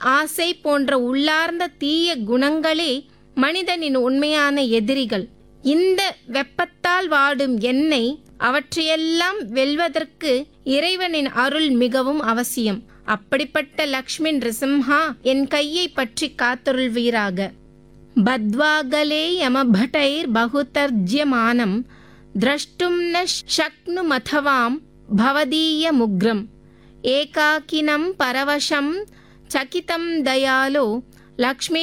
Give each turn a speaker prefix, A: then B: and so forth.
A: ஆசை போன்ற உள்ளார்ந்த தீய குணங்களே மனிதனின் உண்மையான எதிரிகள் இந்த வெப்பத்தால் வாடும் என்னை அவற்றையெல்லாம் வெல்வதற்கு இறைவனின் அருள் மிகவும் அவசியம் அப்படிப்பட்ட லக்ஷ்மி நிருசிம்ஹா என் கையை பற்றி காத்தருள்வீராக बद्वागले यमभटैर्बहुतर्ज्यमानं द्रष्टुं न शक्नुमथवां भवदीयमुग्रम् एकाकिनं परवशं चकितं दयालो लक्ष्मी